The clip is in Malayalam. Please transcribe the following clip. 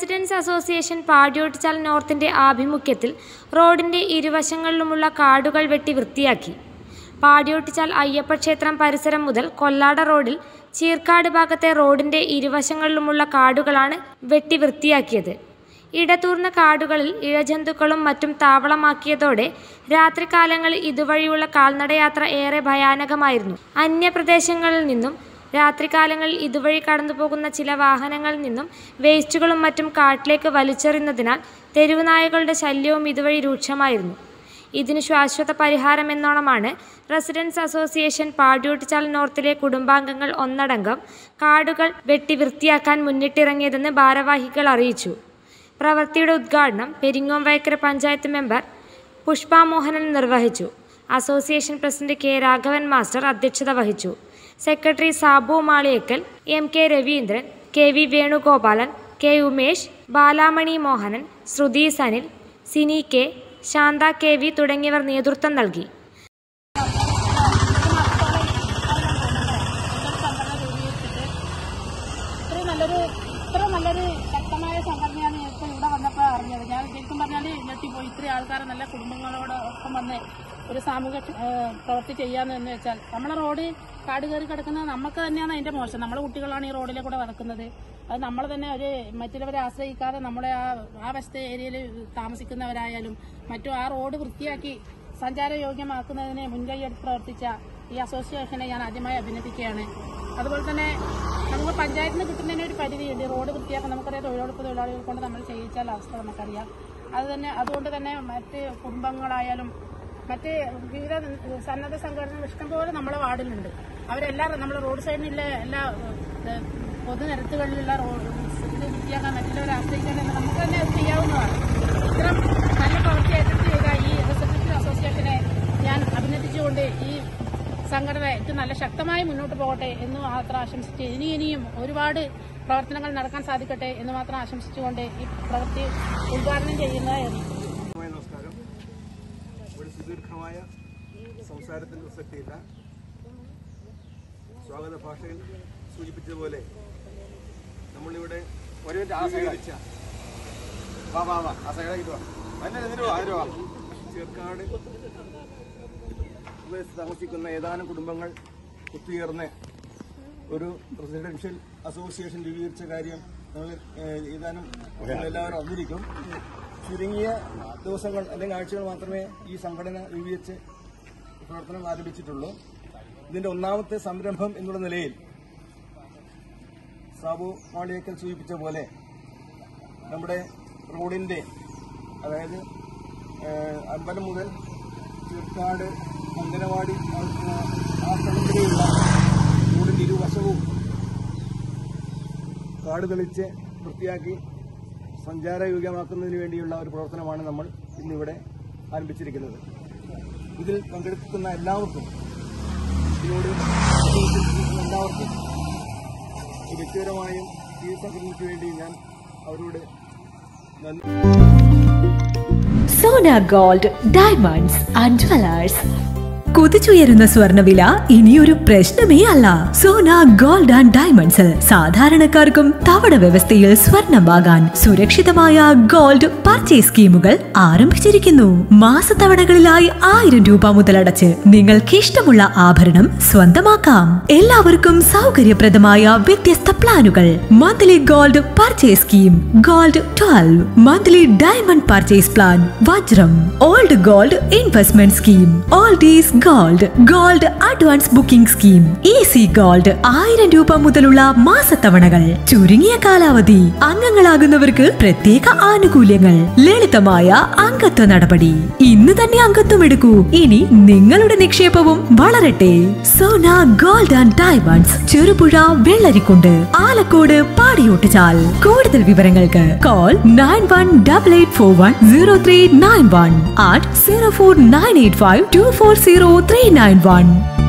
റെസിഡൻസ് അസോസിയേഷൻ പാട്യോട്ടിച്ചാൽ നോർത്തിന്റെ ആഭിമുഖ്യത്തിൽ റോഡിന്റെ ഇരുവശങ്ങളിലുമുള്ള കാടുകൾ വെട്ടി വൃത്തിയാക്കി പാട്യോട്ടിച്ചാൽ അയ്യപ്പക്ഷേത്രം പരിസരം മുതൽ കൊല്ലാട റോഡിൽ ചീർക്കാട് ഭാഗത്തെ റോഡിന്റെ ഇരുവശങ്ങളിലുമുള്ള കാടുകളാണ് വെട്ടി വൃത്തിയാക്കിയത് ഇടതൂർന്ന കാടുകളിൽ ഇഴജന്തുക്കളും മറ്റും താവളമാക്കിയതോടെ രാത്രികാലങ്ങളിൽ ഇതുവഴിയുള്ള കാൽനടയാത്ര ഏറെ ഭയാനകമായിരുന്നു അന്യപ്രദേശങ്ങളിൽ നിന്നും രാത്രികാലങ്ങളിൽ ഇതുവഴി കടന്നുപോകുന്ന ചില വാഹനങ്ങളിൽ നിന്നും വേസ്റ്റുകളും മറ്റും കാട്ടിലേക്ക് വലിച്ചെറിയുന്നതിനാൽ തെരുവുനായകളുടെ ശല്യവും ഇതുവഴി രൂക്ഷമായിരുന്നു ഇതിന് ശാശ്വത പരിഹാരമെന്നോണമാണ് റെസിഡൻസ് അസോസിയേഷൻ പാട്യൂട്ടിച്ചാൽ നോർത്തിലെ കുടുംബാംഗങ്ങൾ ഒന്നടങ്കം കാടുകൾ വെട്ടി വൃത്തിയാക്കാൻ മുന്നിട്ടിറങ്ങിയതെന്ന് ഭാരവാഹികൾ അറിയിച്ചു പ്രവൃത്തിയുടെ ഉദ്ഘാടനം പെരിങ്ങോം വയക്കര പഞ്ചായത്ത് മെമ്പർ പുഷ്പ മോഹനൻ നിർവഹിച്ചു association president K Raghavan master അധ്യക്ഷത വഹിച്ചു secretary Sabu Maliyakkal M K Raveendran K V Venugopalan K Umesh Balamani Mohanan Shruthi Sanil Sini K Shantha K V തുടങ്ങിയവർ നേതൃത്വം നൽകി ഇത്രയും നല്ലൊരു ഇത്ര നല്ലൊരു ശക്തമായ സംഘടനയാണ് ഇപ്പോൾ ഇവിടെ വന്നപ്പോൾ അറിഞ്ഞത് ഞാൻ ശരിക്കും പറഞ്ഞാൽ ഞെട്ടിപ്പോയി ഇത്രയും ആൾക്കാരെ നല്ല കുടുംബങ്ങളോട് ഒപ്പം വന്ന് ഒരു സാമൂഹ്യ ഏഹ്, പ്രവൃത്തി ചെയ്യാന്ന് എന്ന് വെച്ചാൽ നമ്മളെ റോഡ് കാട് കയറി കിടക്കുന്നത് നമുക്ക് തന്നെയാണ് അതിന്റെ മോശം നമ്മളെ കുട്ടികളാണ് ഈ റോഡിലെ കൂടെ നടക്കുന്നത് അത് നമ്മൾ തന്നെ ഒരു മറ്റുള്ളവരെ ആശ്രയിക്കാതെ നമ്മളെ ആ ആ വശത്തെ ഏരിയയിൽ താമസിക്കുന്നവരായാലും മറ്റും ആ റോഡ് വൃത്തിയാക്കി സഞ്ചാരയോഗ്യമാക്കുന്നതിന് മുൻകൈയെടുത്ത് പ്രവർത്തിച്ച ഈ അസോസിയേഷനെ ഞാൻ ആദ്യമായി അഭിനന്ദിക്കുകയാണ് അതുപോലെ തന്നെ നമുക്ക് പഞ്ചായത്തിൽ നിന്ന് കിട്ടുന്നതിന് ഒരു പരിധിയുണ്ട് റോഡ് വൃത്തിയാക്കാൻ നമുക്കറിയാം തൊഴിലുറപ്പ് തൊഴിലാളികൾ കൊണ്ട് നമ്മൾ ചെയ്യിച്ചാൽ അവസ്ഥ നമുക്കറിയാം അത് തന്നെ അതുകൊണ്ട് തന്നെ മറ്റ് കുടുംബങ്ങളായാലും മറ്റ് വിവിധ സന്നദ്ധ സംഘടനകൾ ഇഷ്ടംപോലെ നമ്മളെ വാർഡിലുണ്ട് അവരെല്ലാം നമ്മുടെ റോഡ് സൈഡിലുള്ള എല്ലാ ഏഹ്, പൊതുനിരത്തുകളിലുള്ള റോഡ് ഇത് വൃത്തിയാക്കാൻ മറ്റുള്ളവരെ ആശ്രയിക്കേണ്ടത് നമുക്ക് തന്നെ അത് ചെയ്യാവുന്നതാണ് ഇത്തരം നല്ല പ്രവൃത്തി ഏറ്റെടുത്ത് ചെയ്ത ഈ റിസപ്ഷൻ അസോസിയേഷനെ ഞാൻ അഭിനന്ദിച്ചുകൊണ്ട് ഈ സംഘടന ഏറ്റവും നല്ല ശക്തമായി മുന്നോട്ട് പോകട്ടെ എന്ന് മാത്രം ആശംസിച്ച് ഇനി ഇനിയും ഒരുപാട് പ്രവർത്തനങ്ങൾ നടക്കാൻ സാധിക്കട്ടെ എന്ന് മാത്രം ആശംസിച്ചുകൊണ്ട് ഈ പ്രവൃത്തി ഉദ്ഘാടനം ചെയ്യുന്നതായിരുന്നു മായ നമസ്കാരം ഒരു സുദീർഘമായ സംസാരത്തിന് പ്രസക്തിയില്ല സ്വാഗത ഭാഷയിൽ സൂചിപ്പിച്ചതുപോലെ നമ്മളിവിടെ സ്വീകരിച്ച വാ വാ വാ ആ സൈഡിലേക്ക് വാ അതിന് എതിര് വാ അതിന് വാ ചേർക്കാട് പ്രദേശത്ത് താമസിക്കുന്ന ഏതാനും കുടുംബങ്ങൾ ഒത്തുചേർന്ന് ഒരു റെസിഡൻഷ്യൽ അസോസിയേഷൻ രൂപീകരിച്ച കാര്യം നമ്മൾ ഏഹ്, ഏതാനും എല്ലാവരും അറിഞ്ഞിരിക്കും ചുരുങ്ങിയ ദിവസങ്ങൾ അല്ലെങ്കിൽ ആഴ്ചകൾ മാത്രമേ ഈ സംഘടന രൂപീകരിച്ച് പ്രവർത്തനം ആരംഭിച്ചിട്ടുള്ളൂ ഇതിന്റെ ഒന്നാമത്തെ സംരംഭം എന്നുള്ള നിലയിൽ സാബു മാളിയേക്കൽ സൂചിപ്പിച്ച പോലെ നമ്മുടെ റോഡിന്റെ അതായത് ഏഹ്, അമ്പലം മുതൽ തീർക്കാട് അങ്കനവാടി ആ ആ സ്ഥലം വരെയുള്ള റോഡിന്റെ ഇരുവശവും കാട് തെളിച്ച് വൃത്തിയാക്കി സഞ്ചാരയോഗ്യമാക്കുന്നതിന് വേണ്ടിയുള്ള ഒരു പ്രവർത്തനമാണ് നമ്മൾ ഇന്നിവിടെ ആരംഭിച്ചിരിക്കുന്നത് ഇതിൽ പങ്കെടുക്കുന്ന എല്ലാവർക്കും ഇതിനോട് സഹകരിക്കുന്ന എല്ലാവർക്കും ഈ വ്യക്തിപരമായും ഈ സംഘടനയ്ക്ക് വേണ്ടി ഞാൻ അവരോട് നന്ദി Sona gold diamonds and jewellers കുതിച്ചുയരുന്ന സ്വർണ്ണവില ഇനിയൊരു പ്രശ്നമേ അല്ല സോന ഗോൾഡ് ആൻഡ് ഡയമണ്ട്സിൽ സാധാരണക്കാർക്കും തവണ വ്യവസ്ഥയിൽ സ്വർണം വാങ്ങാൻ സുരക്ഷിതമായ ഗോൾഡ് പർച്ചേസ് സ്കീമുകൾ ആരംഭിച്ചിരിക്കുന്നു മാസത്തവണകളിലായി ആയിരം രൂപ മുതലടച്ച് നിങ്ങൾക്ക് ഇഷ്ടമുള്ള ആഭരണം സ്വന്തമാക്കാം എല്ലാവർക്കും സൗകര്യപ്രദമായ വ്യത്യസ്ത പ്ലാനുകൾ monthly gold purchase scheme gold twelve monthly diamond purchase plan വജ്രം old gold investment scheme all these gold gold advance booking scheme easy gold ആയിരം രൂപ മുതലുള്ള മാസത്തവണകൾ ചുരുങ്ങിയ കാലാവധി അംഗങ്ങളാകുന്നവർക്ക് പ്രത്യേക ആനുകൂല്യങ്ങൾ ലളിതമായ അംഗത്വ നടപടി ഇന്ന് തന്നെ അംഗത്വം എടുക്കൂ ഇനി നിങ്ങളുടെ നിക്ഷേപവും വളരട്ടെ Sona gold and diamonds Cherupuzha Vellarikundu Alakode Padiyottuchal കൂടുതൽ വിവരങ്ങൾക്ക് call nine one double eight four one zero three nine one eight zero four nine eight five two four zero three nine one